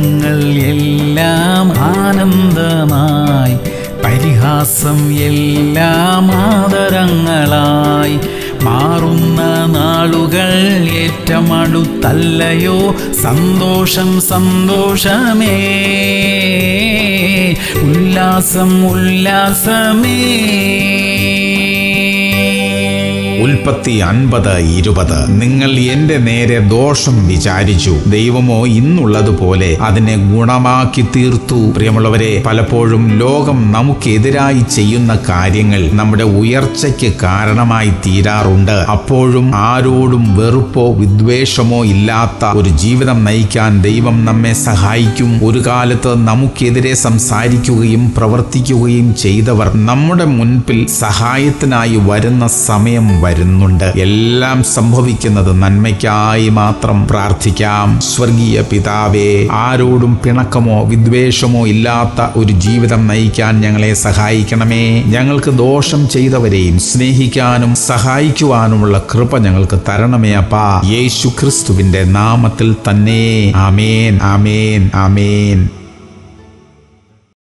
ദുഃഖങ്ങൾ എല്ലാം ആനന്ദമായി പരിഹാസം എല്ലാം ആദരങ്ങളായി മാറുന്ന നാളുകൾ ഏറ്റമടുത്തല്ലയോ സന്തോഷം സന്തോഷമേ ഉല്ലാസം ഉല്ലാസമേ ഉൽപ്പത്തി അൻപത് ഇരുപത് നിങ്ങൾ എന്റെ നേരെ ദോഷം വിചാരിച്ചു ദൈവമോ ഇന്നുള്ളതുപോലെ അതിനെ ഗുണമാക്കി തീർത്തു പ്രിയമുള്ളവരെ പലപ്പോഴും ലോകം നമുക്കെതിരായി ചെയ്യുന്ന കാര്യങ്ങൾ നമ്മുടെ ഉയർച്ചയ്ക്ക് കാരണമായി തീരാറുണ്ട് അപ്പോഴും ആരോടും വെറുപ്പോ വിദ്വേഷമോ ഇല്ലാത്ത ഒരു ജീവിതം നയിക്കാൻ ദൈവം നമ്മെ സഹായിക്കും ഒരു കാലത്ത് നമുക്കെതിരെ സംസാരിക്കുകയും പ്രവർത്തിക്കുകയും ചെയ്തവർ നമ്മുടെ മുൻപിൽ സഹായത്തിനായി വരുന്ന സമയം വരുന്നുണ്ട് എല്ലാം സംഭവിക്കുന്നത് നന്മയ്ക്കായി മാത്രം പ്രാർത്ഥിക്കാം സ്വർഗീയ പിതാവേ ആരോടും പിണക്കമോ വിദ്വേഷമോ ഇല്ലാത്ത ഒരു ജീവിതം നയിക്കാൻ ഞങ്ങളെ സഹായിക്കണമേ ഞങ്ങൾക്ക് ദോഷം ചെയ്തവരെയും സ്നേഹിക്കാനും സഹായിക്കുവാനുമുള്ള കൃപ ഞങ്ങൾക്ക് തരണമേ അപ്പാ യേശു ക്രിസ്തുവിന്റെ നാമത്തിൽ തന്നെ ആമേൻ ആമേൻ ആമേൻ